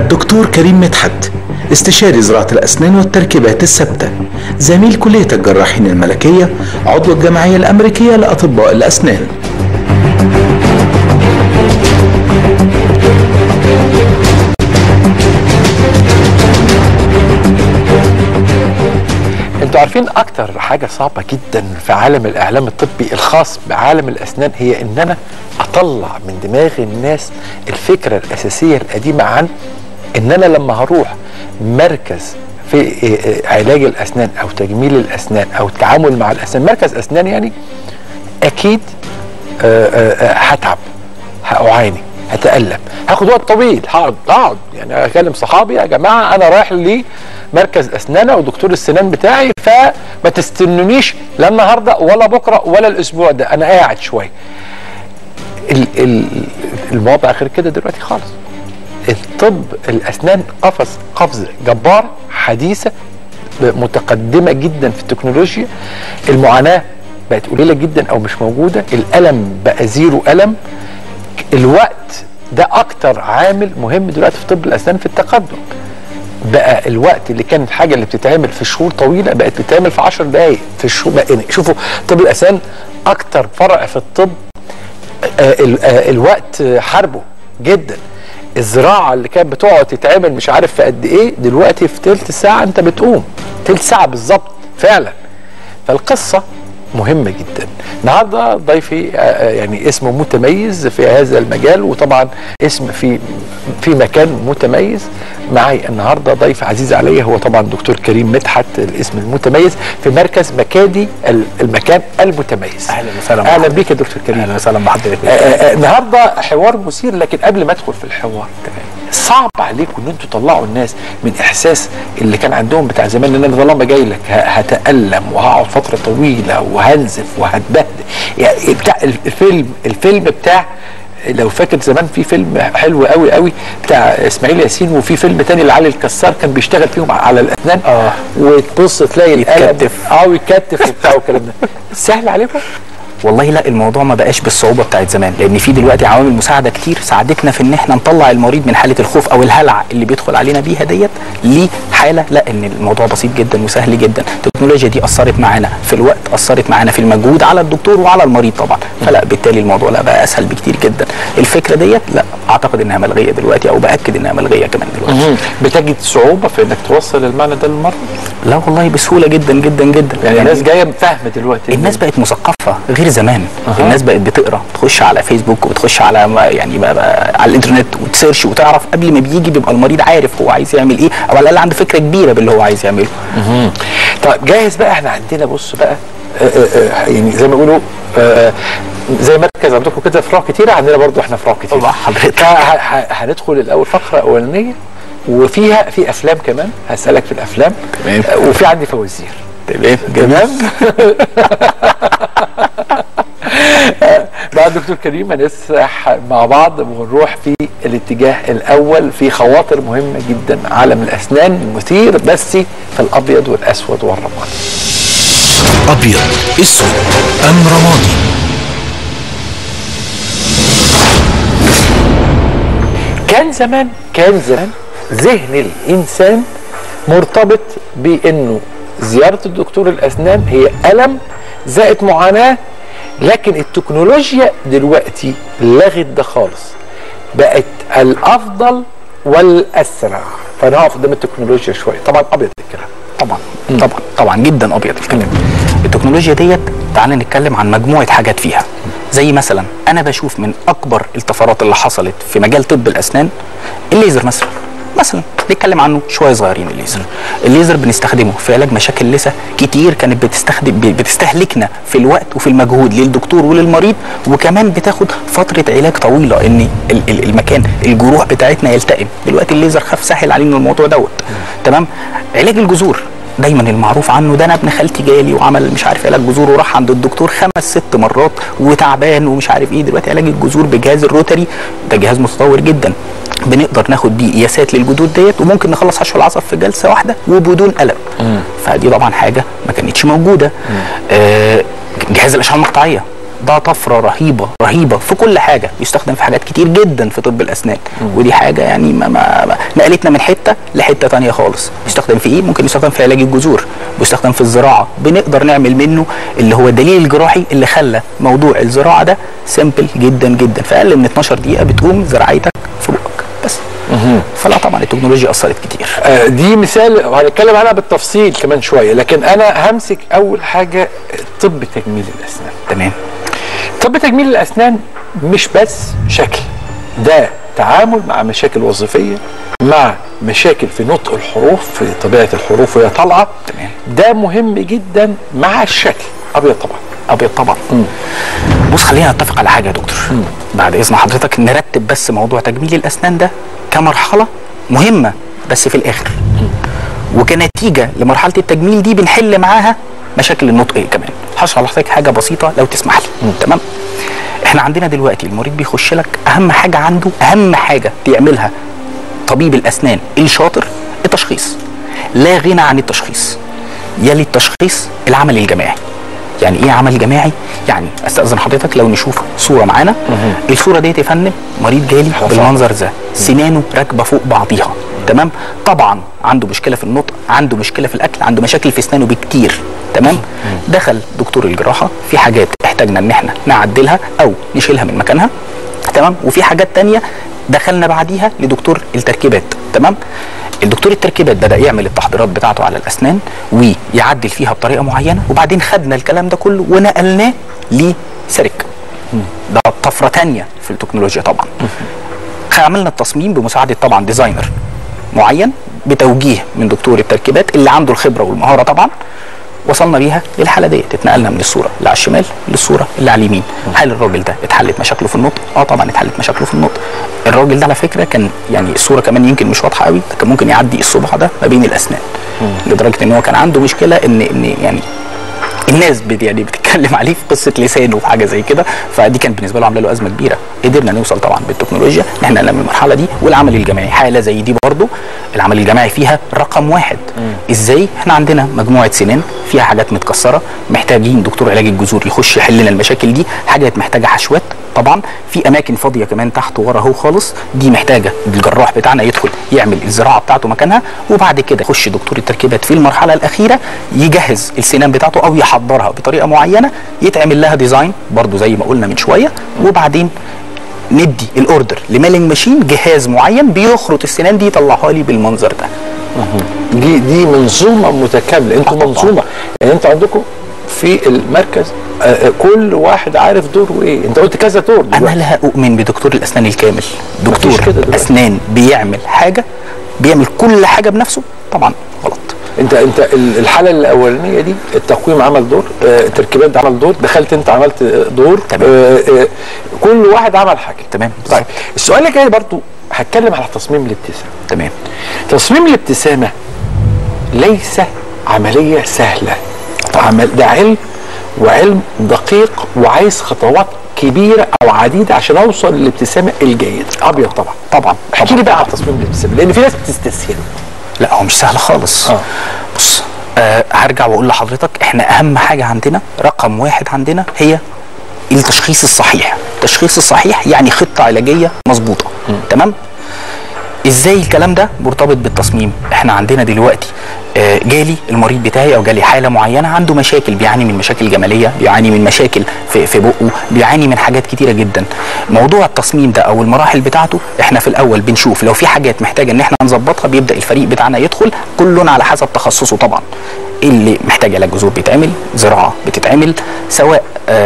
الدكتور كريم مدحت استشاري زراعة الأسنان والتركيبات الثابتة زميل كلية الجراحين الملكية عضو الجمعية الأمريكية لأطباء الأسنان انتوا عارفين اكتر حاجه صعبه جدا في عالم الاعلام الطبي الخاص بعالم الاسنان هي ان انا اطلع من دماغ الناس الفكره الاساسيه القديمه عن ان انا لما هروح مركز في إيه- إيه علاج الاسنان او تجميل الاسنان او التعامل مع الاسنان مركز اسنان يعني اكيد آه، آه، آه، هتعب هأعاني هتألم هاخد وقت طويل هقعد هقعد يعني اكلم صحابي يا جماعه انا رايح لمركز اسنان او دكتور السنان بتاعي فما تستنونيش لا النهارده ولا بكره ولا الاسبوع ده انا قاعد شويه ال- ال- الوضع غير كده دلوقتي خالص الطب الاسنان قفز قفزه جباره حديثه متقدمه جدا في التكنولوجيا المعاناه بقت قليله جدا او مش موجوده الالم بقى زيرو الم الوقت ده اكتر عامل مهم دلوقتي في طب الاسنان في التقدم بقى الوقت اللي كانت الحاجه اللي بتتعمل في شهور طويله بقت بتتعمل في 10 دقائق في الشهور بقى يعني شوفوا طب الاسنان اكتر فرع في الطب آه، ال- آه، الوقت آه، حاربه جدا الزراعه اللي كانت بتقعد تتعمل مش عارف في قد ايه دلوقتي في تلت ساعه انت بتقوم تلت ساعه بالظبط فعلا فالقصه مهمه جدا النهارده ضيفي آه، آه، يعني اسمه متميز في هذا المجال وطبعا اسم في في مكان متميز معي النهارده ضيف عزيز عليا هو طبعا دكتور كريم مدحت الاسم المتميز في مركز مكادي ال- المكان المتميز أهلاً وسهلاً اهلا بحضرتك. بيك يا دكتور كريم اهلا وسهلا بحضرتك آه، آه، النهارده حوار مثير لكن قبل ما ادخل في الحوار صعب عليكم ان انتوا تطلعوا الناس من احساس اللي كان عندهم بتاع زمان ان انا طالما جاي لك ه- هتالم وهقعد فتره طويله وهنزف وهتبهدل يعني بتاع الفيلم الفيلم بتاع لو فاكر زمان في فيلم حلو قوي قوي بتاع اسماعيل ياسين وفي فيلم تاني لعلي الكسار كان بيشتغل فيهم على الاسنان آه. وتبص تلاقي القلم يتكتف. اه ويكتف وبتاع والكلام ده سهل عليكم؟ والله لا الموضوع ما بقاش بالصعوبه بتاعت زمان لان في دلوقتي عوامل مساعده كتير ساعدتنا في ان احنا نطلع المريض من حاله الخوف او الهلع اللي بيدخل علينا بيها ديت لحاله لا ان الموضوع بسيط جدا وسهل جدا التكنولوجيا دي اثرت معانا في الوقت اثرت معانا في المجهود على الدكتور وعلى المريض طبعا فلا بالتالي الموضوع لا بقى اسهل بكتير جدا الفكره ديت لا اعتقد انها ملغيه دلوقتي او باكد انها ملغيه كمان دلوقتي بتجد صعوبه في انك توصل المعنى ده للمرضى؟ لا والله بسهوله جدا جدا جدا يعني الناس جايه فاهمه دلوقتي الناس بقت مثقفه غير زمان أه. الناس بقت بتقرا تخش على فيسبوك وبتخش على ما- يعني بقى بقى على الانترنت وتسيرش وتعرف قبل ما بيجي بيبقى المريض عارف هو عايز يعمل ايه او على الاقل عنده فكره كبيره باللي هو عايز يعمله طيب جاهز بقى احنا عندنا بص بقى آه، آه، آه، يعني زي ما بيقولوا آه، زي مركز عندكم كده فروع كتيره عندنا برضو احنا فروع كتيره طبعا حضرتك. فه- ه- هندخل الاول فقره اولانيه وفيها في افلام كمان هسالك في الافلام تمام. آه، وفي عندي فوازير تمام تمام مع الدكتور كريم هنسرح مع بعض ونروح في الاتجاه الاول في خواطر مهمه جدا عالم الاسنان مثير بس في الابيض والاسود والرمادي أبيض أسود أم رمادي كان زمان كان زمان ذهن الانسان مرتبط بانه زياره الدكتور الاسنان هي الم زائد معاناه لكن التكنولوجيا دلوقتي لغت ده خالص بقت الافضل والاسرع فنقف قدام التكنولوجيا شويه طبعا ابيض الكلام طبعا طبعا طبعا جدا ابيض الكلام التكنولوجيا ديت تعالى نتكلم عن مجموعه حاجات فيها زي مثلا انا بشوف من اكبر الطفرات اللي حصلت في مجال طب الاسنان الليزر مثلا مثلا نتكلم عنه شويه صغيرين الليزر الليزر بنستخدمه في علاج مشاكل لثه كتير كانت بتستخدم بتستهلكنا في الوقت وفي المجهود للدكتور وللمريض وكمان بتاخد فتره علاج طويله ان ال- ال- المكان الجروح بتاعتنا يلتئم دلوقتي الليزر خف سهل علينا الموضوع دوت تمام علاج الجذور دايما المعروف عنه ده انا ابن خالتي جالي وعمل مش عارف علاج جذور وراح عند الدكتور خمس ست مرات وتعبان ومش عارف ايه دلوقتي علاج الجذور بجهاز الروتري ده جهاز متطور جدا بنقدر ناخد بيه قياسات للجذور ديت وممكن نخلص حشو العصب في جلسه واحده وبدون الم فدي طبعا حاجه ما كانتش موجوده آه جهاز الاشعه المقطعيه ده طفره رهيبه رهيبه في كل حاجه بيستخدم في حاجات كتير جدا في طب الاسنان ودي حاجه يعني ما ما ما- نقلتنا من حته لحته تانية خالص بيستخدم في ايه ممكن يستخدم في علاج الجذور بيستخدم في الزراعه بنقدر نعمل منه اللي هو الدليل الجراحي اللي خلى موضوع الزراعه ده سيمبل جدا جدا في اقل من 12 دقيقه بتقوم زراعتك في بقك بس فلا طبعا التكنولوجيا اثرت كتير آه، دي مثال وهنتكلم عنها بالتفصيل كمان شويه لكن انا همسك اول حاجه طب تجميل الاسنان تمام طب تجميل الاسنان مش بس شكل ده تعامل مع مشاكل وظيفيه مع مشاكل في نطق الحروف في طبيعه الحروف وهي طالعه تمام. ده مهم جدا مع الشكل ابيض طبعا ابيض طبعا بص خلينا نتفق على حاجه يا دكتور بعد اذن حضرتك نرتب بس موضوع تجميل الاسنان ده كمرحله مهمه بس في الاخر وكنتيجه لمرحله التجميل دي بنحل معاها مشاكل النطق كمان هشرح لحضرتك حاجه بسيطه لو تسمح لي تمام احنا عندنا دلوقتي المريض بيخش لك اهم حاجه عنده اهم حاجه بيعملها طبيب الاسنان الشاطر التشخيص لا غنى عن التشخيص يلي التشخيص العمل الجماعي يعني ايه عمل جماعي يعني استاذن حضرتك لو نشوف صوره معانا الصوره ديت يا فندم مريض جالي بالمنظر ده سنانه راكبه فوق بعضيها تمام طبعا عنده مشكله في النطق عنده مشكله في الاكل عنده مشاكل في اسنانه بكتير تمام دخل دكتور الجراحه في حاجات احتاجنا ان احنا نعدلها او نشيلها من مكانها تمام وفي حاجات تانية دخلنا بعديها لدكتور التركيبات تمام الدكتور التركيبات بدا يعمل التحضيرات بتاعته على الاسنان ويعدل فيها بطريقه معينه وبعدين خدنا الكلام ده كله ونقلناه لسيرك ده طفره تانية في التكنولوجيا طبعا عملنا التصميم بمساعده طبعا ديزاينر معين بتوجيه من دكتور التركيبات اللي عنده الخبره والمهاره طبعا وصلنا بيها للحاله ديت اتنقلنا من الصوره اللي على الشمال للصوره اللي على اليمين هل الراجل ده اتحلت مشاكله في النطق اه طبعا اتحلت مشاكله في النطق الراجل ده على فكره كان يعني الصوره كمان يمكن مش واضحه قوي كان ممكن يعدي الصبع ده ما بين الاسنان لدرجه ان هو كان عنده مشكله ان ان يعني الناس بت يعني بتتكلم عليه في قصه لسانه وفي حاجه زي كده فدي كانت بالنسبه له عامله له ازمه كبيره قدرنا نوصل طبعا بالتكنولوجيا ان احنا نعمل المرحله دي والعمل الجماعي حاله زي دي برضو العمل الجماعي فيها رقم واحد ازاي احنا عندنا مجموعه سنان فيها حاجات متكسره محتاجين دكتور علاج الجذور يخش يحل لنا المشاكل دي حاجات محتاجه حشوات طبعا في اماكن فاضيه كمان تحت ورا اهو خالص دي محتاجه الجراح بتاعنا يدخل يعمل الزراعه بتاعته مكانها وبعد كده يخش دكتور التركيبات في المرحله الاخيره يجهز السنان بتاعته او يحضرها بطريقه معينه يتعمل لها ديزاين برضو زي ما قلنا من شويه وبعدين ندي الاوردر لميلينج ماشين جهاز معين بيخرط السنان دي يطلعها لي بالمنظر ده دي دي منظومه متكامله انتوا طبعاً. منظومه يعني انتوا عندكم في المركز آه، آه، كل واحد عارف دوره ايه انت قلت كذا دور انا دلوقتي. لا اؤمن بدكتور الاسنان الكامل مفيش دكتور كده دلوقتي. اسنان بيعمل حاجه بيعمل كل حاجه بنفسه طبعا غلط انت انت ال- الحاله الاولانيه دي التقويم عمل دور آه، التركيبات عمل دور دخلت انت عملت آه، دور تمام. آه، آه، كل واحد عمل حاجه تمام طيب السؤال اللي جاي برضو هتكلم على تصميم الابتسامه تمام تصميم الابتسامه ليس عمليه سهله عمل ده علم وعلم دقيق وعايز خطوات كبيره او عديده عشان اوصل للابتسامه الجيده ابيض طبعا طبعا احكي لي بقى عن تصميم الابتسامه لان في ناس بتستسهل لا هو مش سهل خالص آه. بص آه هرجع واقول لحضرتك احنا اهم حاجه عندنا رقم واحد عندنا هي التشخيص الصحيح التشخيص الصحيح يعني خطه علاجيه مظبوطه تمام ازاي الكلام ده مرتبط بالتصميم احنا عندنا دلوقتي آه، جالي المريض بتاعي او جالي حاله معينه عنده مشاكل بيعاني من مشاكل جماليه بيعاني من مشاكل في في بقه بيعاني من حاجات كتيره جدا موضوع التصميم ده او المراحل بتاعته احنا في الاول بنشوف لو في حاجات محتاجه ان احنا نظبطها بيبدا الفريق بتاعنا يدخل كل على حسب تخصصه طبعا اللي محتاج علاج جذور بيتعمل زراعه بتتعمل سواء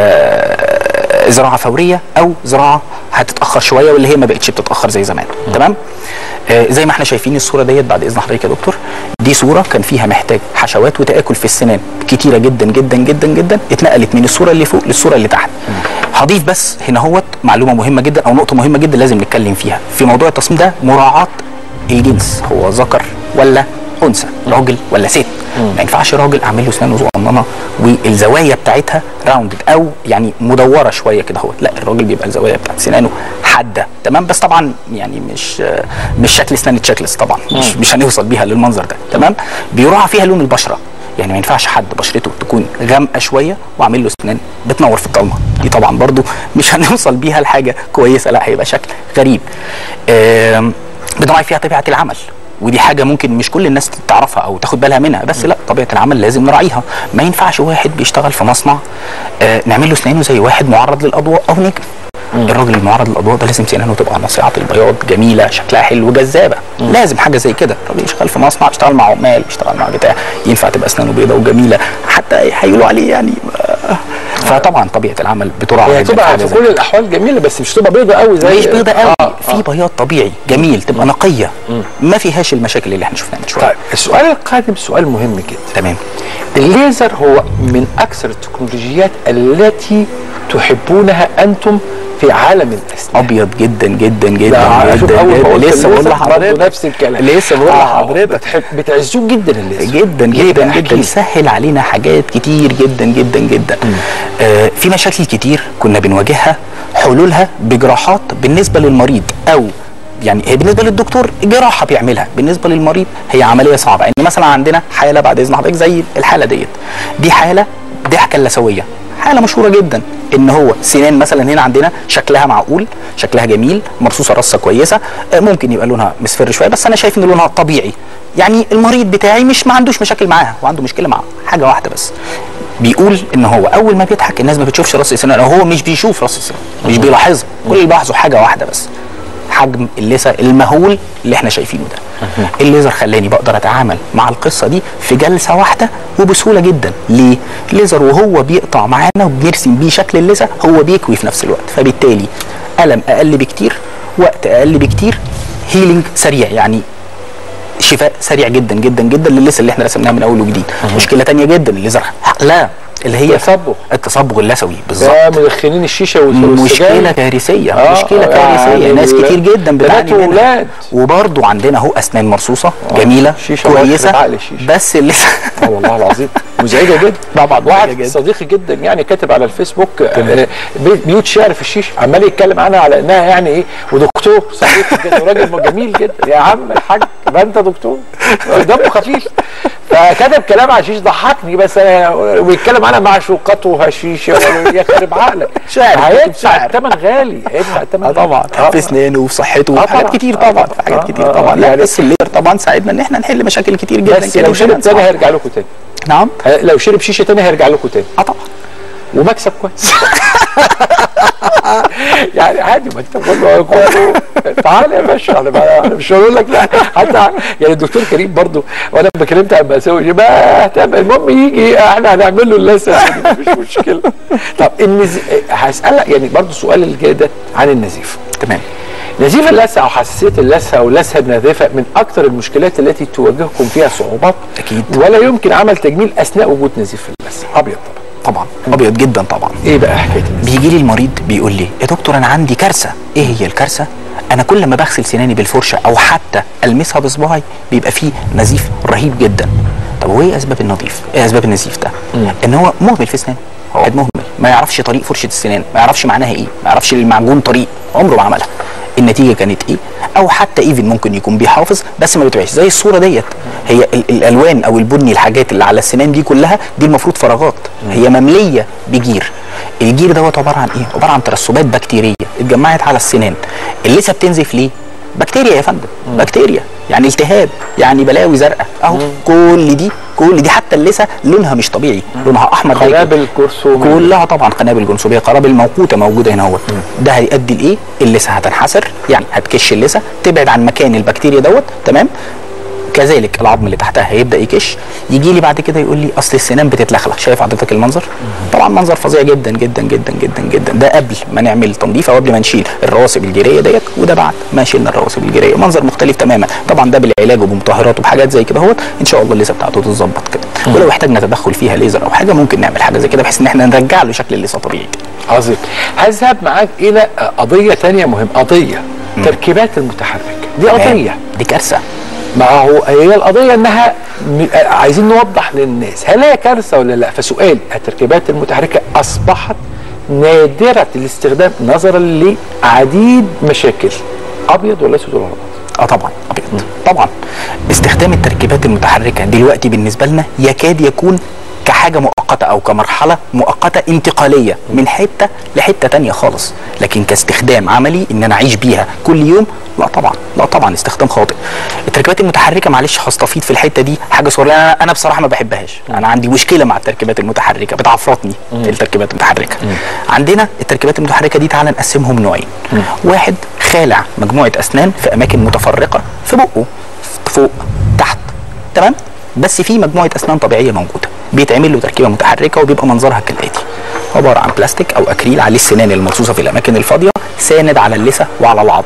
آه، زراعه فوريه او زراعه هتتاخر شويه واللي هي ما بقتش بتتاخر زي زمان تمام آه، زي ما احنا شايفين الصوره ديت بعد اذن حضرتك يا دكتور دي صوره كان فيها محتاج حشوات وتاكل في السنان كتيره جدا جدا جدا جدا اتنقلت من الصوره اللي فوق للصوره اللي تحت هضيف بس هنا هوت معلومه مهمه جدا او نقطه مهمه جدا لازم نتكلم فيها في موضوع التصميم ده مراعاه الجنس هو ذكر ولا انثى راجل ولا ست ما ينفعش راجل اعمل له اسنانه صغننه والزوايا بتاعتها راوندد او يعني مدوره شويه كده اهوت لا الراجل بيبقى الزوايا بتاعت سنانه حاده تمام بس طبعا يعني مش مش شكل اسنان تشيكلس طبعا مش, مش هنوصل بيها للمنظر ده تمام بيراعى فيها لون البشره يعني ما ينفعش حد بشرته تكون غامقه شويه واعمل له اسنان بتنور في الضلمه دي طبعا برضو مش هنوصل بيها لحاجه كويسه لا هيبقى شكل غريب آم، بنراعي فيها طبيعه العمل ودي حاجه ممكن مش كل الناس تعرفها او تاخد بالها منها بس لا طبيعه العمل لازم نراعيها ما ينفعش واحد بيشتغل في مصنع آه نعمل له اسنانه زي واحد معرض للاضواء او نجم الراجل المعرض للاضواء ده لازم سنانه تبقى ناصعه البياض جميله شكلها حلو جذابه لازم حاجه زي كده الراجل شغال في مصنع بيشتغل مع عمال بيشتغل مع بتاع ينفع تبقى اسنانه بيضاء وجميله حتى هيقولوا عليه يعني آه، فطبعا طبيعه العمل بتراعي هي جداً تبقى حاجة في زي كل الاحوال جميله بس مش تبقى بيضه قوي زي مش بيضة قوي آه، في آه. بياض طبيعي جميل تبقى نقيه ما فيهاش المشاكل اللي احنا شفناها من شويه طيب السؤال القادم سؤال مهم جدا تمام الليزر هو من اكثر التكنولوجيات التي تحبونها انتم في عالم الاسنان ابيض جدا جدا جدا لا، شوف جدا, أول ما جدا. قلت لسه بقول الليزر برضه لحضرتك نفس الكلام لسه بقول آه، لحضرتك بتحب بتعزوه جدا الليزر جدا ليه جدا بقى؟ احكي جدا لي. يسهل علينا حاجات كتير جدا جدا جدا آه في مشاكل كتير كنا بنواجهها حلولها بجراحات بالنسبه للمريض او يعني هي بالنسبه للدكتور جراحه بيعملها بالنسبه للمريض هي عمليه صعبه يعني مثلا عندنا حاله بعد اذن حضرتك زي الحاله ديت دي حاله ضحكه اللثويه حاله مشهوره جدا ان هو سنان مثلا هنا عندنا شكلها معقول شكلها جميل مرصوصه رصه كويسه آه، ممكن يبقى لونها مصفر شويه بس انا شايف ان لونها طبيعي يعني المريض بتاعي مش ما عندوش مشاكل معاها وعنده مشكله مع حاجه واحده بس بيقول ان هو اول ما بيضحك الناس ما بتشوفش راس السنان او هو مش بيشوف راس السنان مش بيلاحظها كل اللي بيلاحظوا حاجه واحده بس حجم اللثه المهول اللي احنا شايفينه ده الليزر خلاني بقدر اتعامل مع القصه دي في جلسه واحده وبسهوله جدا ليه الليزر وهو بيقطع معانا وبنرسم بيه شكل اللثه هو بيكوي في نفس الوقت فبالتالي الم اقل بكتير وقت اقل بكتير هيلينج سريع يعني شفاء سريع جدا جدا جدا للثه اللي احنا رسمناها من اول وجديد مشكله تانية جدا الليزر لا اللي هي التصبغ. التصبغ اللثوي بالظبط ده مدخنين الشيشه مشكله والسجاير كارثيه آه، مشكله يعني كارثيه ناس ال- كتير جدا بنات بتعاني منها وولاد. وبرضه عندنا اهو اسنان مرصوصه جميله شيشة الله كويسه يخرب عقل الشيشة. بس اللثه اه والله العظيم مزعجه جدا طبعا مزعجة واحد جدا. صديقي جدا يعني كاتب على الفيسبوك آه، بي- بيوت شعر في الشيشه عمال يتكلم عنها على انها يعني ايه ودكتور صديقي جدا وراجل جميل جدا يا عم الحاج يبقى انت دكتور دمه خفيف فكتب كلام على الشيش ضحكني بس أنا ويتكلم عنها معشوقته وهشيشه يخرب عقلك شعر، هيدفع شعر. الثمن غالي هيدفع الثمن اه طبعا آه. في اسنانه وفي صحته آه وفي حاجات طبعاً. كتير آه طبعا طبعاً. في حاجات آه كتير آه. طبعا لا يعني- بس الليزر طبعا ساعدنا ان احنا نحل مشاكل كتير جدا بس كده لو وكده شرب تاني نصعب. هيرجع لكم تاني نعم لو شرب شيشه تاني هيرجع لكم تاني اه طبعا ومكسب كويس يعني عادي ما انت كله كله تعالى يا باشا انا بقى- انا مش هقول لك لا حتى يعني الدكتور كريم برضو وانا لما كلمت عن مأساوي ما طب المهم يجي احنا هنعمل له اللثه مش مشكله طب النز... هسألك يعني برضو السؤال اللي جاي ده عن النزيف تمام نزيف اللثه او حساسيه اللثه او اللثه النازفه من اكثر المشكلات التي تواجهكم فيها صعوبات أكيد. ولا يمكن عمل تجميل اثناء وجود نزيف في اللثه ابيض طبعا طبعا ابيض جدا طبعا ايه بقى حكايه النزيف بيجي لي المريض بيقول لي يا دكتور انا عندي كارثه ايه هي الكارثه انا كل ما بغسل سناني بالفرشه او حتى المسها بصباعي بيبقى فيه نزيف رهيب جدا طب وايه اسباب النظيف ايه اسباب النزيف ده ان هو مهمل في اسنانه واحد مهمل ما يعرفش طريق فرشه السنان ما يعرفش معناها ايه ما يعرفش المعجون طريق عمره ما عملها النتيجه كانت ايه او حتى ايفن ممكن يكون بيحافظ بس ما بيتبعش زي الصوره ديت هي ال- الالوان او البني الحاجات اللي على السنان دي كلها دي المفروض فراغات هي ممليه بجير الجير دوت عباره عن ايه عباره عن ترسبات بكتيريه اتجمعت على السنان اللثه بتنزف ليه بكتيريا يا فندم بكتيريا يعني التهاب يعني بلاوي زرقاء اهو كل دي كل دي حتى اللثه لونها مش طبيعي لونها احمر دايما. قنابل كرثومية. كلها طبعا قنابل جنسوبيه قنابل موقوته موجوده هنا اهوت ده هيؤدي لايه اللثه هتنحسر يعني هتكش اللثه تبعد عن مكان البكتيريا دوت تمام كذلك العظم اللي تحتها هيبدا يكش يجي لي بعد كده يقول لي اصل السنان بتتلخلخ شايف حضرتك المنظر طبعا منظر فظيع جدا جدا جدا جدا جدا ده قبل ما نعمل تنظيف او قبل ما نشيل الرواسب الجيريه ديت وده بعد ما شيلنا الرواسب الجيريه منظر مختلف تماما طبعا ده بالعلاج وبمطهرات وبحاجات زي كده اهوت ان شاء الله اللثه بتاعته تتظبط كده ولو احتاجنا تدخل فيها ليزر او حاجه ممكن نعمل حاجه زي كده بحيث ان احنا نرجع له شكل اللثه طبيعي عظيم هذهب معاك الى قضيه ثانيه مهمه قضيه تركيبات المتحرك دي قضيه دي كارثه ما هو هي القضيه انها م- عايزين نوضح للناس هل هي كارثه ولا لا فسؤال التركيبات المتحركه اصبحت نادره الاستخدام نظرا لعديد مشاكل ابيض ولا اسود ولا ابيض اه طبعا ابيض طبعا استخدام التركيبات المتحركه دلوقتي بالنسبه لنا يكاد يكون كحاجه مؤقته او كمرحله مؤقته انتقاليه من حته لحته تانية خالص لكن كاستخدام عملي ان انا اعيش بيها كل يوم لا طبعا لا طبعا استخدام خاطئ التركيبات المتحركه معلش هستفيض في الحته دي حاجه صغيره انا انا بصراحه ما بحبهاش انا عندي مشكله مع التركيبات المتحركه بتعفرطني التركيبات المتحركه عندنا التركيبات المتحركه دي تعالى نقسمهم نوعين واحد خالع مجموعه اسنان في اماكن متفرقه في بقه فوق تحت تمام بس في مجموعه اسنان طبيعيه موجوده بيتعمل له تركيبه متحركه وبيبقى منظرها كالاتي عباره عن بلاستيك او اكريل عليه السنان المرصوصه في الاماكن الفاضيه ساند على اللثه وعلى العظم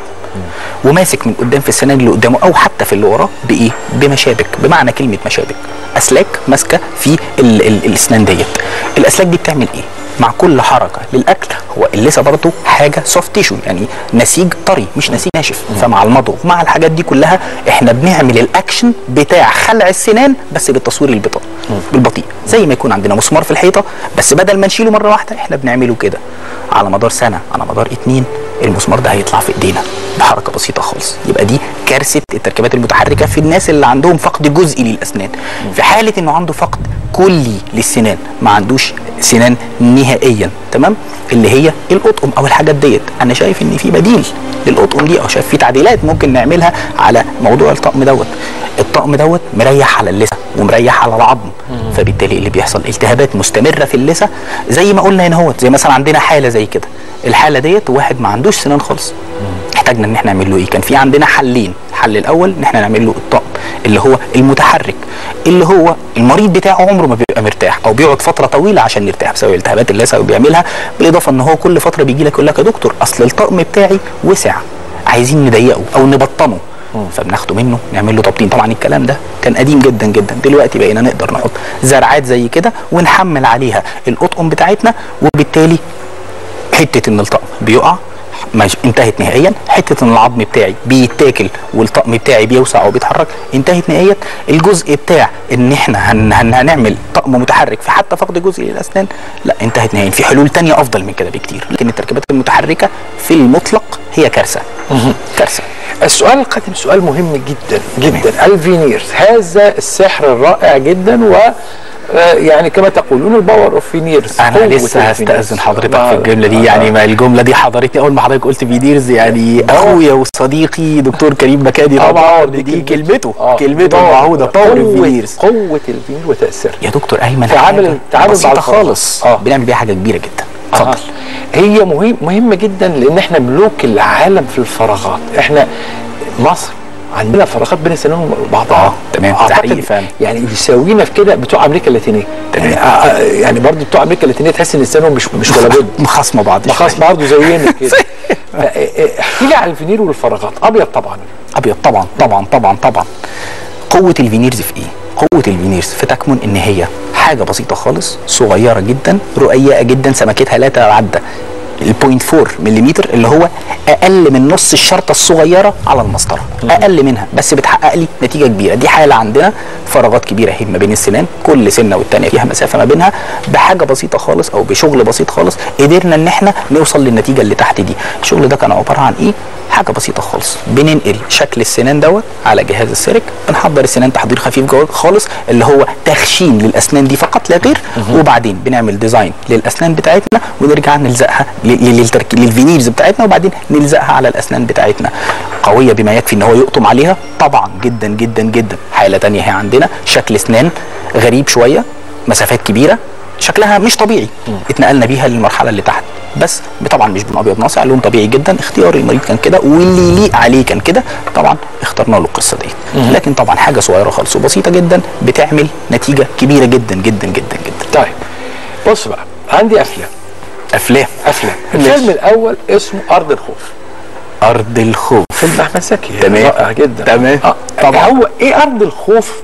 وماسك من قدام في السنان اللي قدامه او حتى في اللي وراه بايه بمشابك بمعنى كلمه مشابك اسلاك ماسكه في ال ال الاسنان ديت الاسلاك دي بتعمل ايه مع كل حركه للاكل هو اللثه برضه حاجه سوفت تيشو يعني نسيج طري مش نسيج ناشف فمع المضغ مع الحاجات دي كلها احنا بنعمل الاكشن بتاع خلع السنان بس بالتصوير البطيء بالبطيء زي ما يكون عندنا مسمار في الحيطه بس بدل ما نشيله مره واحده احنا بنعمله كده على مدار سنه على مدار اتنين المسمار ده هيطلع في ايدينا بحركه بسيطه خالص يبقى دي كارثه التركيبات المتحركه في الناس اللي عندهم فقد جزئي للاسنان في حاله انه عنده فقد كلي للسنان ما عندوش سنان نهائيا تمام اللي هي القطقم او الحاجات ديت انا شايف ان في بديل للقطقم دي او شايف في تعديلات ممكن نعملها على موضوع الطقم دوت الطقم دوت مريح على اللثه ومريح على العظم فبالتالي اللي بيحصل التهابات مستمره في اللثه زي ما قلنا هنا اهوت زي مثلا عندنا حاله زي كده الحاله ديت واحد ما عندوش سنان خالص احتاجنا ان احنا نعمل له ايه كان في عندنا حلين الحل الاول ان احنا نعمل له الطقم اللي هو المتحرك اللي هو المريض بتاعه عمره ما بيبقى مرتاح او بيقعد فتره طويله عشان يرتاح بسبب التهابات اللثه اللي بيعملها بالاضافه ان هو كل فتره بيجي لك يقول لك يا دكتور اصل الطقم بتاعي وسع عايزين نضيقه او نبطنه فبناخده منه نعمل له تبطين طبعا الكلام ده كان قديم جدا جدا دلوقتي بقينا نقدر نحط زرعات زي كده ونحمل عليها القطقم بتاعتنا وبالتالي حته ان الطقم بيقع مش انتهت نهائيا حته ان العظم بتاعي بيتاكل والطقم بتاعي بيوسع او بيتحرك انتهت نهائيا الجزء بتاع ان احنا هن هن هنعمل طقم متحرك في حتى فقد جزء للاسنان لا انتهت نهائيا في حلول تانية افضل من كده بكتير لكن التركيبات المتحركه في المطلق هي كارثه كارثه السؤال القادم سؤال مهم جدا جدا الفينيرز هذا السحر الرائع جدا و آه، يعني كما تقولون الباور اوف فينيرز انا قوة لسه الفينيرز. هستاذن حضرتك ما- في الجمله دي يعني ما الجمله دي حضرتني اول ما حضرتك قلت فيديرز يعني اخويا وصديقي دكتور كريم مكادي آه، طبعا باور دي دي كلمته آه، كلمته باور. المعهوده باور قوة- فينيرز قوة الفينير وتأثيرها يا دكتور ايمن تعامل- حاجة تعامل مع بسيطه الفرق. خالص آه. بنعمل بيها حاجه كبيره جدا اتفضل آه. هي مهم مهمه جدا لان احنا ملوك العالم في الفراغات احنا مصر عندنا فراغات بين السنين وبعضها آه، تمام، ده أعتقد حقيقي فعلا. يعني بيساوينا في كده بتوع امريكا اللاتينيه تمام. يعني, آه، يعني برضه بتوع امريكا اللاتينيه تحس ان لسانهم مش مش ولا بد مخاصمه بعض ما خلاص شوية. برضه زينا كده فا- آه، احكي لي عن الفينير والفراغات ابيض طبعا ابيض طبعا طبعا طبعا طبعا قوه الفينيرز في ايه قوه الفينيرز في تكمن ان هي حاجه بسيطه خالص صغيره جدا رقيقه جدا سمكتها لا تتعدى ال 0.4 ملم اللي هو اقل من نص الشرطه الصغيره على المسطره اقل منها بس بتحقق لي نتيجه كبيره دي حاله عندنا فراغات كبيره اهي ما بين السنان كل سنه والتانيه فيها مسافه ما بينها بحاجه بسيطه خالص او بشغل بسيط خالص قدرنا ان احنا نوصل للنتيجه اللي تحت دي الشغل ده كان عباره عن ايه حاجه بسيطه خالص بننقل شكل السنان دوت على جهاز السيرك بنحضر السنان تحضير خفيف جوه خالص اللي هو تخشين للاسنان دي فقط لا غير وبعدين بنعمل ديزاين للاسنان بتاعتنا ونرجع نلزقها ل- ل- للترك- للفينيرز بتاعتنا وبعدين نلزقها على الاسنان بتاعتنا قويه بما يكفي ان هو يقطم عليها طبعا جدا جدا جدا حاله تانية هي عندنا شكل اسنان غريب شويه مسافات كبيره شكلها مش طبيعي اتنقلنا بيها للمرحله اللي تحت بس طبعا مش بن ابيض ناصع لون طبيعي جدا اختيار المريض كان كده واللي يليق عليه كان كده طبعا اخترنا له القصه دي لكن طبعا حاجه صغيره خالص وبسيطه جدا بتعمل نتيجه كبيره جدا جدا جدا جدا طيب بص بقى عندي افلام افلام افلام الفيلم الاول اسمه ارض الخوف ارض الخوف فيلم احمد زكي تمام. رائع جدا تمام. آه. طبعا. هو ايه ارض الخوف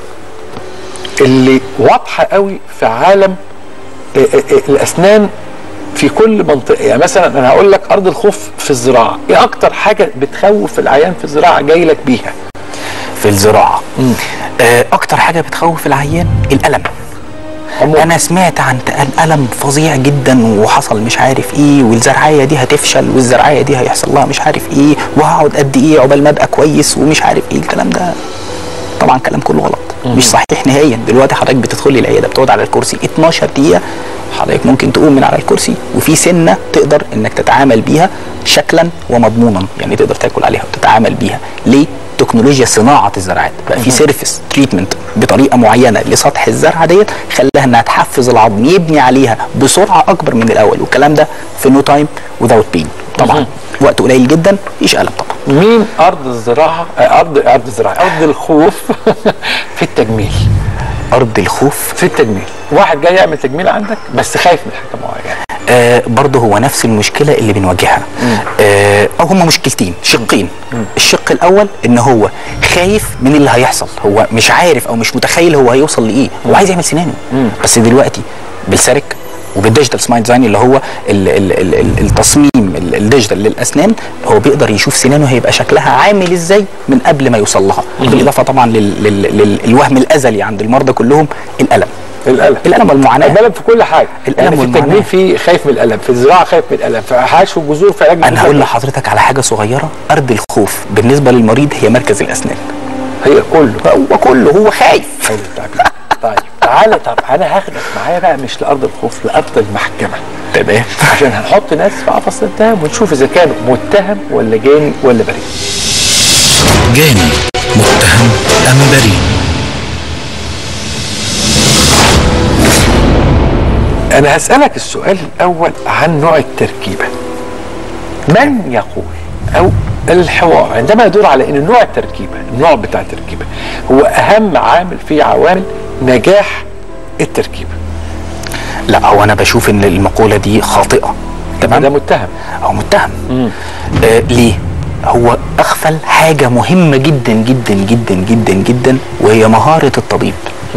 اللي واضحه قوي في عالم آه، آه، آه، الاسنان في كل منطقه يعني مثلا انا هقول لك ارض الخوف في الزراعه ايه اكتر حاجه بتخوف العيان في الزراعه جاي لك بيها في الزراعه آه، اكتر حاجه بتخوف العيان الالم عموما. انا سمعت عن تق- الم فظيع جدا وحصل مش عارف ايه والزرعيه دي هتفشل والزرعيه دي هيحصل لها مش عارف ايه وهقعد قد ايه عقبال ما ابقى كويس ومش عارف ايه الكلام ده طبعا كلام كله غلط مش صحيح نهائيا دلوقتي حضرتك بتدخلي العياده بتقعد على الكرسي 12 دقيقه حضرتك ممكن تقوم من على الكرسي وفي سنه تقدر انك تتعامل بيها شكلا ومضمونا يعني تقدر تاكل عليها وتتعامل بيها ليه تكنولوجيا صناعه الزراعات بقى في سيرفيس تريتمنت بطريقه معينه لسطح الزرعه ديت خلاها انها تحفز العظم يبني عليها بسرعه اكبر من الاول والكلام ده في نو تايم وذاوت بين طبعا وقت قليل جدا مفيش الم طبعا مين ارض الزراعه آه، ارض ارض الزراعه ارض الخوف في التجميل ارض الخوف في التجميل واحد جاي يعمل تجميل عندك بس خايف من حاجه معينه آه برضه هو نفس المشكله اللي بنواجهها آه او هما مشكلتين شقين الشق الاول ان هو خايف من اللي هيحصل هو مش عارف او مش متخيل هو هيوصل لايه هو عايز يعمل سنانه بس دلوقتي بالسرك وبالديجيتال سمايل ديزاين اللي هو ال ال ال ال التصميم ال- الديجيتال للاسنان هو بيقدر يشوف سنانه هيبقى شكلها عامل ازاي من قبل ما يوصل لها بالاضافه طبعا لل- لل- لل- للوهم الازلي عند المرضى كلهم الالم الالم الالم والمعاناه الالم في كل حاجه الألم يعني في والمعاناة. التجميل في خايف من الالم في الزراعه خايف من الالم في حشو الجذور في علاج انا الجذور. هقول لحضرتك على حاجه صغيره ارض الخوف بالنسبه للمريض هي مركز الاسنان هي كله هو كله هو خايف حلو التعبير. طيب تعالى طب انا هاخدك معايا بقى مش لارض الخوف لارض المحكمه تمام عشان هنحط ناس في قفص الاتهام ونشوف اذا كان متهم ولا جاني ولا بريء جاني متهم أم بريء انا هسالك السؤال الاول عن نوع التركيبه من يقول او الحوار عندما يدور على ان نوع التركيبه النوع بتاع التركيبه هو اهم عامل في عوامل نجاح التركيبه لا هو انا بشوف ان المقوله دي خاطئه ده تمام متهم هو متهم آه ليه هو اغفل حاجه مهمه جدا جدا جدا جدا جدا وهي مهاره الطبيب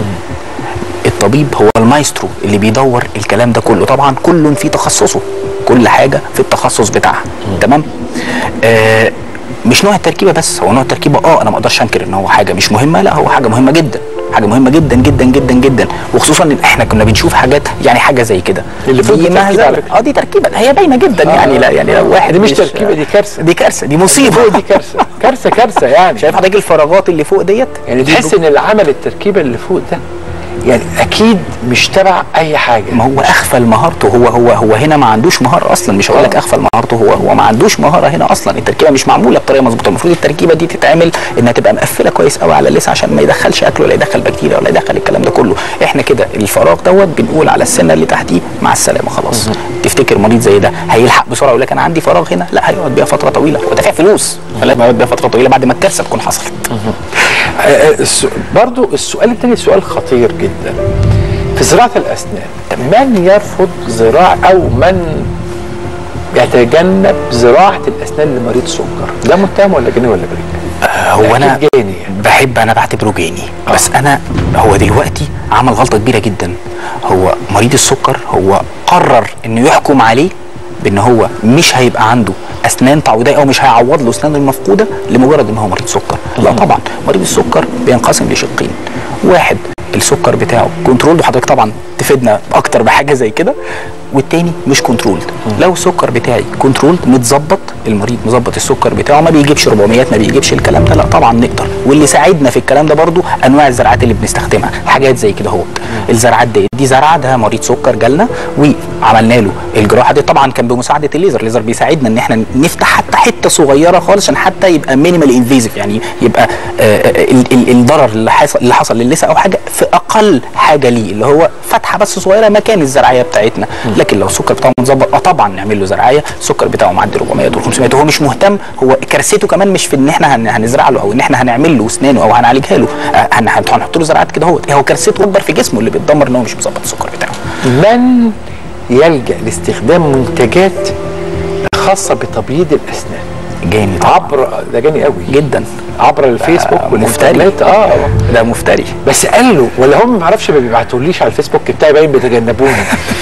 الطبيب هو المايسترو اللي بيدور الكلام ده كله طبعا كل في تخصصه كل حاجه في التخصص بتاعها تمام آه مش نوع التركيبه بس هو نوع التركيبه اه انا ما اقدرش انكر ان هو حاجه مش مهمه لا هو حاجه مهمه جدا حاجه مهمه جدا جدا جدا جدا وخصوصا ان احنا كنا بنشوف حاجات يعني حاجه زي كده اللي فوق دي دي تركيبة مهزلة. على فكرة. اه دي تركيبه هي باينه جدا يعني لا يعني لو واحد دي مش مش- تركيبة، دي كارثة. دي كارثه دي فوق مصيبه دي كارثه كارثه كارثه يعني شايف حضرتك الفراغات اللي فوق ديت يعني دي تحس ان اللي عمل التركيبه اللي فوق ده يعني اكيد مش تبع اي حاجه ما هو اخفل مهارته هو هو هو هنا ما عندوش مهاره اصلا مش هقول لك آه. اخفل مهارته هو هو ما عندوش مهاره هنا اصلا التركيبه مش معموله بطريقه مظبوطه المفروض التركيبه دي تتعمل انها تبقى مقفله كويس قوي على اللسه عشان ما يدخلش اكل ولا يدخل بكتيريا ولا يدخل الكلام ده كله احنا كده الفراغ دوت بنقول على السنه اللي تحتيه مع السلامه خلاص تفتكر مريض زي ده هيلحق بسرعه يقول لك انا عندي فراغ هنا لا هيقعد بيها فتره طويله ودافع فلوس فلازم يقعد بيها فتره طويله بعد ما الكارثه تكون حصلت آه، آه، الس- برضو السؤال الثاني سؤال خطير جدا في زراعه الاسنان من يرفض زراعه او من يتجنب زراعه الاسنان لمريض سكر ده متهم ولا جاني ولا بريء هو انا أكيد جاني يعني. بحب انا بعتبره جاني بس انا هو دلوقتي عمل غلطه كبيره جدا هو مريض السكر هو قرر انه يحكم عليه بان هو مش هيبقى عنده اسنان تعويضيه او مش هيعوض له اسنانه المفقوده لمجرد ان هو مريض سكر لا طبعا مريض السكر بينقسم لشقين واحد السكر بتاعه كنترول وحضرتك طبعا تفيدنا اكتر بحاجه زي كده والتاني مش كنترول لو السكر بتاعي كنترول متظبط المريض مظبط السكر بتاعه ما بيجيبش 400 ما بيجيبش الكلام ده لا طبعا نقدر واللي ساعدنا في الكلام ده برضو انواع الزراعات اللي بنستخدمها حاجات زي كده اهو الزراعات دي دي زرعه ده مريض سكر جالنا وعملنا له الجراحه دي طبعا كان بمساعده الليزر الليزر بيساعدنا ان احنا نفتح حتى حته صغيره خالص عشان حتى يبقى مينيمال انفيزيف يعني يبقى آه، آه، ال- ال- الضرر اللي حصل اللي حصل للثه او حاجه في اقل حاجه ليه اللي هو فتحه بس صغيره مكان الزرعيه بتاعتنا لكن لو السكر بتاعه متظبط اه طبعا نعمل له زرعيه السكر بتاعه معدي 400 و 500 وهو مش مهتم هو كارثته كمان مش في ان احنا هن- هنزرع له او ان احنا هنعمل له اسنانه او هنعالجها له آه، هن- هنحط له زراعات كده هو هو كارثته اكبر في جسمه اللي بيتدمر ان هو مش مظبط السكر بتاعه من يلجا لاستخدام منتجات خاصه بتبييض الاسنان جاني طبعا عبر ده جاني قوي جدا عبر الفيسبوك آه، مفتري والانترنت اه ده مفتري بس قال له ولا هم ما اعرفش ما بيبعتوليش على الفيسبوك بتاعي باين بيتجنبوني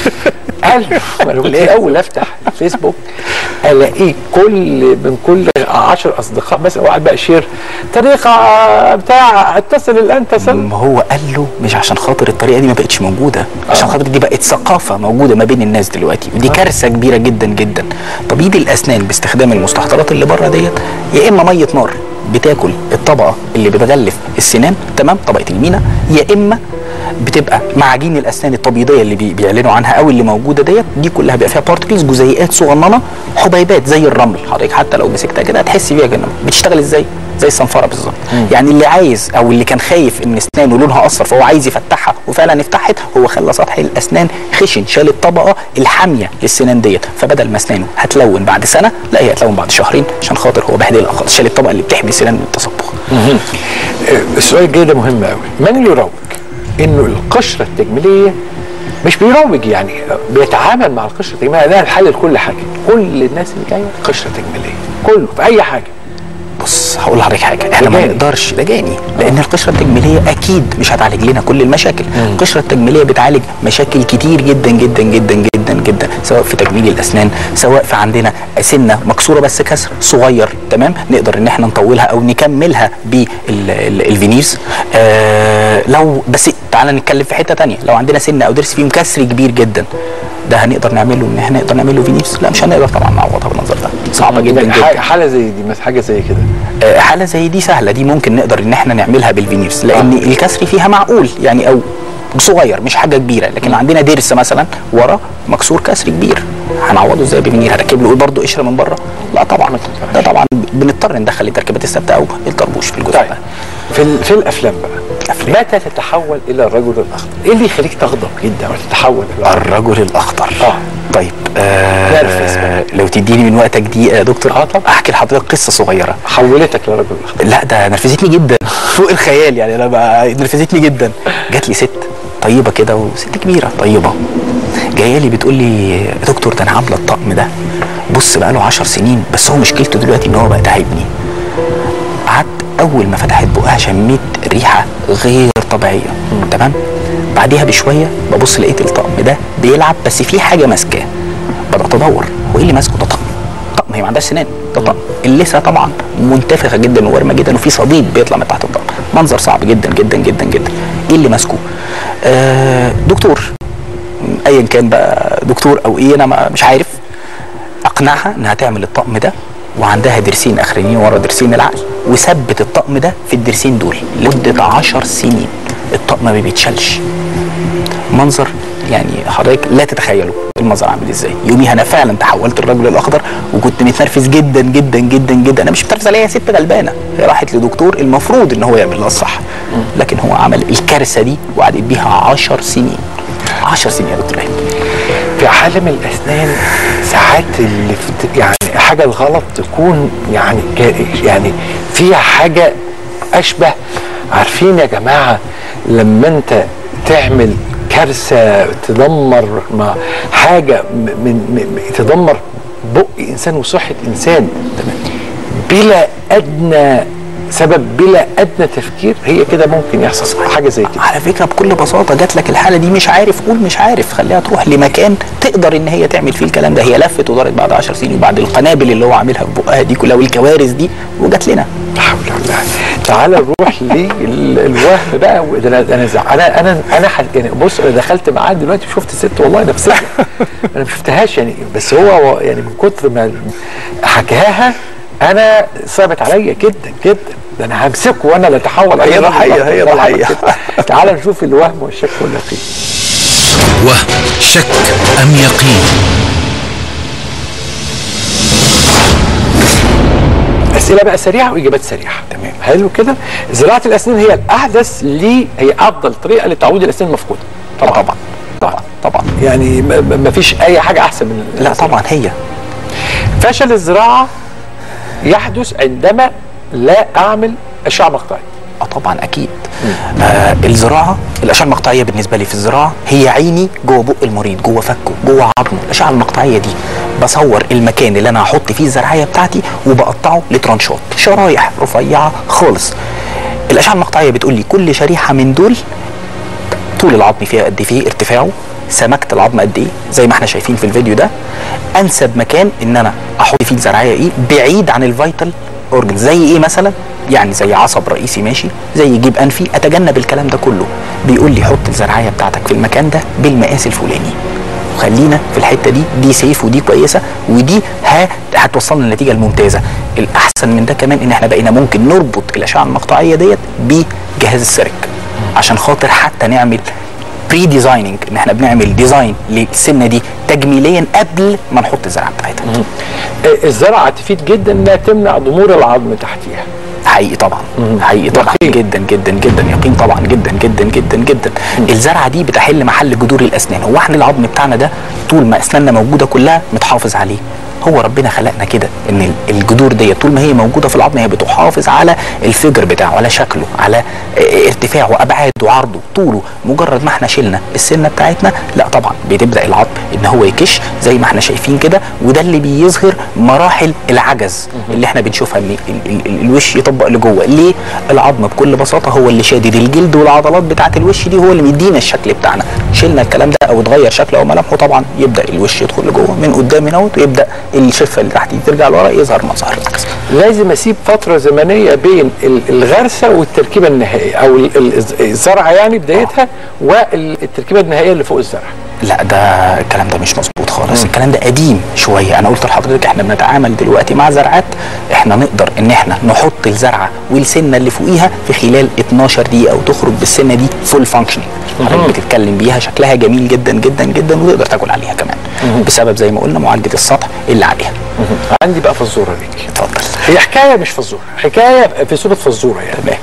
قال له ما انا كنت الاول افتح الفيسبوك الاقيه كل من كل 10 اصدقاء مثلا وقعد بقى شير طريقه آه، بتاع اتصل الان تصل ما هو قال له مش عشان خاطر الطريقه دي ما بقتش موجوده عشان خاطر دي بقت ثقافه موجوده ما بين الناس دلوقتي ودي كارثه كبيره جدا جدا تبييض الاسنان باستخدام المستحضرات اللي بره ديت يا اما ميه نار بتاكل الطبقه اللي بتغلف السنان تمام طبقه المينا يا اما بتبقى معاجين الاسنان التبييضيه اللي بي- بيعلنوا عنها او اللي موجوده ديت دي كلها بيبقى فيها بارتكلز جزيئات صغننه حبيبات زي الرمل حضرتك حتى لو مسكتها كده هتحس بيها كده بتشتغل ازاي زي الصنفره بالظبط يعني اللي عايز او اللي كان خايف ان اسنانه لونها اثر فهو عايز يفتحها وفعلا اتفتحت هو خلى سطح الاسنان خشن شال الطبقه الحاميه للسنان ديت فبدل ما اسنانه هتلون بعد سنه لا هي هتلون بعد شهرين عشان خاطر هو بهدلها خالص شال الطبقه اللي بتحمي السنان من التصبغ آه، السؤال الجاي ده مهم قوي من يروج انه القشره التجميليه مش بيروج يعني بيتعامل مع القشره التجميليه ده الحل لكل حاجه كل الناس اللي جايه قشره تجميليه كله في اي حاجه بص هقول لحضرتك حاجه احنا ما جاني. نقدرش ده جاني لان القشره التجميليه اكيد مش هتعالج لنا كل المشاكل القشره التجميليه بتعالج مشاكل كتير جدا جدا جدا جدا جدا سواء في تجميل الاسنان سواء في عندنا سنه مكسوره بس كسر صغير تمام نقدر ان احنا نطولها او نكملها بالفينيرز آه لو بس تعالى نتكلم في حته تانية لو عندنا سنه او ضرس فيهم كسر كبير جدا ده هنقدر نعمله ان احنا نقدر نعمله فينيرز لا مش هنقدر طبعا نعوضها بالمنظر ده صعبه جدا يعني جدا ح- حاله زي دي مثلا حاجه زي كده آه، حاله زي دي سهله دي ممكن نقدر ان احنا نعملها بالفينيرز لان آه. الكسر فيها معقول يعني او صغير مش حاجه كبيره لكن لو عندنا ضرس مثلا ورا مكسور كسر كبير هنعوضه ازاي بفينير هركب له برضه قشره من بره لا طبعا ده طبعا بنضطر ندخل التركيبات الثابته او الطربوش في الجزء طيب ده في ال- في الافلام بقى أفلام. متى تتحول الى الرجل الاخضر؟ ايه اللي يخليك تغضب جدا وتتحول الى الرجل الاخضر آه. طيب آه نرفز بقى. لو تديني من وقتك دي يا دكتور آه طبعا. احكي لحضرتك قصه صغيره حولتك للرجل الاخضر لا ده نرفزتني جدا فوق الخيال يعني انا بقى نرفزتني جدا جات لي ست طيبه كده وست كبيره طيبه جايه لي بتقول لي يا دكتور ده انا عامله الطقم ده بص بقى له 10 سنين بس هو مشكلته دلوقتي ان هو بقى تعبني قعدت اول ما فتحت بقها شميت ريحه غير طبيعيه تمام بعديها بشويه ببص لقيت الطقم ده بيلعب بس في حاجه ماسكاه بدات ادور هو ايه اللي ماسكه ده طقم طقم هي ما عندهاش سنان ده طقم اللثه طبعا منتفخه جدا وورمه جدا وفي صديد بيطلع من تحت الطقم منظر صعب جدا جدا جدا جدا ايه اللي ماسكه آه دكتور ايا كان بقى دكتور او ايه انا ما- مش عارف اقنعها انها تعمل الطقم ده وعندها درسين اخرين ورا درسين العقل وثبت الطقم ده في الدرسين دول لمده عشر سنين الطقم ما بيتشالش منظر يعني حضرتك لا تتخيلوا المنظر عامل ازاي يوميها انا فعلا تحولت الرجل الاخضر وكنت متنرفز جدا جدا جدا جدا انا مش متنرفز عليها هي ست غلبانه هي راحت لدكتور المفروض ان هو يعمل لها الصح لكن هو عمل الكارثه دي وقعدت بيها 10 سنين 10 سنين يا دكتور ايمن في عالم الاسنان ساعات اللي فت... يعني حاجه الغلط تكون يعني ك- يعني فيها حاجه اشبه عارفين يا جماعه لما انت تعمل كارثه تدمر ما حاجه م- من, من تدمر بق انسان وصحه انسان بلا ادنى سبب بلا ادنى تفكير هي كده ممكن يحصل حاجه زي كده على فكره بكل بساطه جات لك الحاله دي مش عارف قول مش عارف خليها تروح لمكان تقدر ان هي تعمل فيه الكلام ده هي لفت ودارت بعد 10 سنين وبعد القنابل اللي هو عاملها في بقها دي كلها والكوارث دي وجات لنا لا حول ولا قوه تعال نروح للوهم بقى و- ده انا انا زع- انا انا انا ح- يعني بص انا دخلت معاه دلوقتي شفت ست والله نفسيه انا ما شفتهاش يعني بس هو هو يعني من كتر ما حكاها انا صعبت عليا جدا جدا ده انا همسكه وانا اللي اتحول هي عليه ضحية، رجل هي أخضر. ضحية. تعال نشوف الوهم والشك واليقين وهم شك أم يقين اسئله بقى سريعه واجابات سريعه تمام حلو كده زراعه الاسنان هي الاحدث لي هي افضل طريقه لتعويض الاسنان المفقوده طبعا طبعا طبعا طبعا يعني ما فيش اي حاجه احسن من لا طبعا هي فشل الزراعه يحدث عندما لا اعمل اشعه مقطعيه اه طبعا اكيد آه الزراعه الاشعه المقطعيه بالنسبه لي في الزراعه هي عيني جوه بق المريض جوه فكه جوه عظمه الاشعه المقطعيه دي بصور المكان اللي انا هحط فيه الزراعيه بتاعتي وبقطعه لترانشات شرايح رفيعه خالص الاشعه المقطعيه بتقول لي كل شريحه من دول طول العظم فيها قد ايه ارتفاعه سمكت العظم قد ايه زي ما احنا شايفين في الفيديو ده انسب مكان ان انا احط فيه الزرعيه ايه بعيد عن الفيتال اورجن زي ايه مثلا يعني زي عصب رئيسي ماشي زي جيب انفي اتجنب الكلام ده كله بيقول لي حط الزرعيه بتاعتك في المكان ده بالمقاس الفلاني وخلينا في الحته دي دي سيف ودي كويسه ودي ها هتوصلنا للنتيجه الممتازه الاحسن من ده كمان ان احنا بقينا ممكن نربط الاشعه المقطعيه ديت بجهاز السيرك عشان خاطر حتى نعمل بري ديزايننج ان احنا بنعمل ديزاين للسنه دي تجميليا قبل ما نحط الزرعه بتاعتها آه، الزرعه تفيد جدا انها تمنع ضمور العظم تحتيها حقيقي طبعا حقيقي طبعا يقين. جدا جدا جدا يقين طبعا جدا جدا جدا جدا الزرعه دي بتحل محل جذور الاسنان هو احنا العظم بتاعنا ده طول ما اسناننا موجوده كلها متحافظ عليه هو ربنا خلقنا كده ان ال- الجذور دي طول ما هي موجوده في العظم هي بتحافظ على الفجر بتاعه على شكله على اه، ارتفاعه ابعاده عرضه طوله مجرد ما احنا شلنا السنه بتاعتنا لا طبعا بتبدا العظم ان هو يكش زي ما احنا شايفين كده وده اللي بيظهر مراحل العجز اللي احنا بنشوفها ان ال- ال- ال- الوش يطبق لجوه ليه العظم بكل بساطه هو اللي شادد الجلد والعضلات بتاعه الوش دي هو اللي مدينا الشكل بتاعنا شلنا الكلام ده او اتغير شكله او ملامحه طبعا يبدا الوش يدخل لجوه من قدام هنا اهوت، ويبدا الشفه اللي تحت دي ترجع لورا يظهر مظهر العكس لازم اسيب فتره زمنيه بين ال- الغرسه والتركيبه النهائيه او ال- ال- الزرعه يعني بدايتها والتركيبه النهائيه اللي فوق الزرع لا ده الكلام ده مش مظبوط خالص الكلام ده قديم شويه انا قلت لحضرتك احنا بنتعامل دلوقتي مع زرعات احنا نقدر ان احنا نحط الزرعه والسنه اللي فوقيها في خلال 12 دقيقه وتخرج بالسنه دي فول فانكشننج حضرتك بتتكلم بيها شكلها جميل جدا جدا جدا وتقدر تاكل عليها كمان بسبب زي ما قلنا معالجه السطح اللي عليها عندي بقى فزوره ليك اتفضل هي حكايه مش فزوره حكايه في صوره فزوره يعني تمام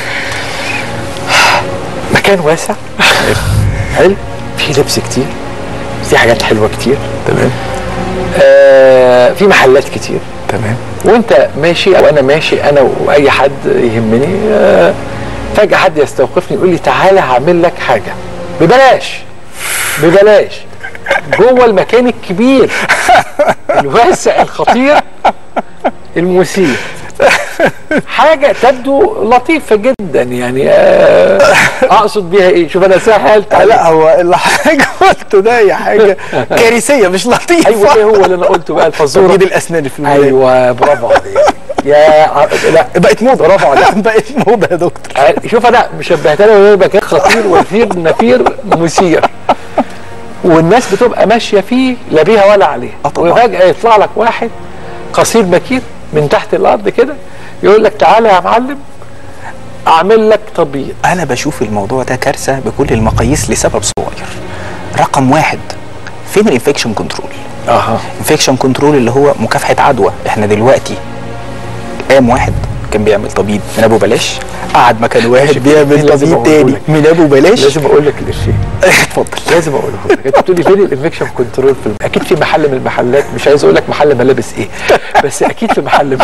مكان واسع حلو في لبس كتير في حاجات حلوه كتير تمام آه في محلات كتير تمام وانت ماشي او انا ماشي انا واي حد يهمني آه فجاه حد يستوقفني يقول لي تعالى هعمل لك حاجه ببلاش ببلاش جوه المكان الكبير الواسع الخطير المثير حاجه تبدو لطيفه جدا يعني آه اقصد بيها ايه شوف انا سهلت عليك. لا هو اللي حضرتك قلته ده هي حاجه كارثيه مش لطيفه ايوه ايه هو اللي انا قلته بقى الفزوره تجديد الاسنان في البداية. ايوه برافو عليك يا ع- لا بقت موضه برافو عليك بقت موضه يا دكتور شوف انا شبهتها لي مكان خطير وثير نفير مثير والناس بتبقى ماشيه فيه لا بيها ولا عليها آه طبعا. وفجاه يطلع لك واحد قصير مكير من تحت الارض كده يقول لك تعالى يا معلم اعمل لك تبييض انا بشوف الموضوع ده كارثه بكل المقاييس لسبب صغير رقم واحد فين الانفكشن كنترول اها انفكشن كنترول اللي هو مكافحه عدوى احنا دلوقتي قام واحد كان بيعمل تبييض من ابو بلاش قعد مكان واحد بيعمل لازم تبييض أقوله تاني لك. من ابو بلاش لازم اقول لك الشيء اتفضل لازم اقوله لك انت بتقولي فين الانفكشن كنترول في الم- اكيد في محل من المحلات مش عايز اقول لك محل ملابس ايه بس اكيد في محل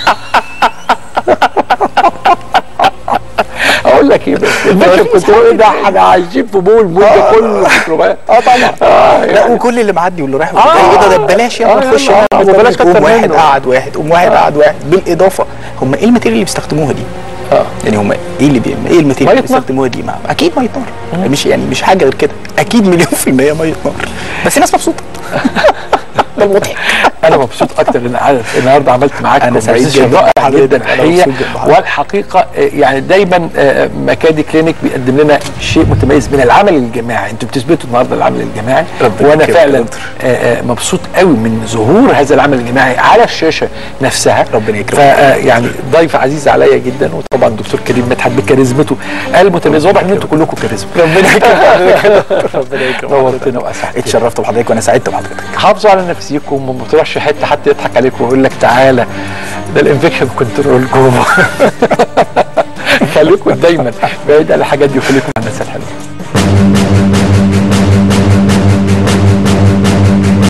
اقول لك ايه بس الانفكشن كنترول ده احنا عايشين في مول المول ده كله ميكروبات اه طبعا اه لا يعني وكل اللي معدي واللي رايح آه. واللي جاي ايه ده ده ببلاش يلا آه، نخش يلا، نعمل وبلاش تبييض. كتر قوم واحد منه. قعد واحد قوم واحد قعد واحد بالاضافه هم ايه الماتيريال اللي بيستخدموها دي؟ اه يعني هم ايه اللي بي... ايه الماتيريال اللي مية نار. بيستخدموها دي؟ ما اكيد ميه نار مش يعني مش حاجه غير كده اكيد مليون في الميه ميه نار بس الناس مبسوطه ده المضحك انا مبسوط اكتر ان عارف النهارده عملت معاك أنا سعيد conversation جدا رائع بحضرتك. جدا أنا الحقيقه مبسوط جدا بحضرتك. والحقيقه آه، يعني دايما آه، مكادي كلينيك بيقدم لنا شيء متميز من العمل الجماعي انتوا بتثبتوا النهارده العمل الجماعي ربنا وانا يكرمك يا فعلا دكتور. آه، آه، مبسوط قوي من ظهور هذا العمل الجماعي على الشاشه نفسها ربنا يكرمك. فيعني ضيف عزيز عليا جدا وطبعا دكتور كريم مدحت بكاريزمته المتميز واضح ان انتوا كلكم كاريزما ربنا يكرمك ربنا يكرمك نورتنا واسعدتنا اتشرفت بحضرتك وانا سعدت بحضرتك حافظوا على نفسيكم وما تروحش حته حد يضحك عليك ويقول لك تعالى ده الانفكشن كنترول جوه خليكم دايما بعيد عن الحاجات دي وخليكم مع الناس الحلوه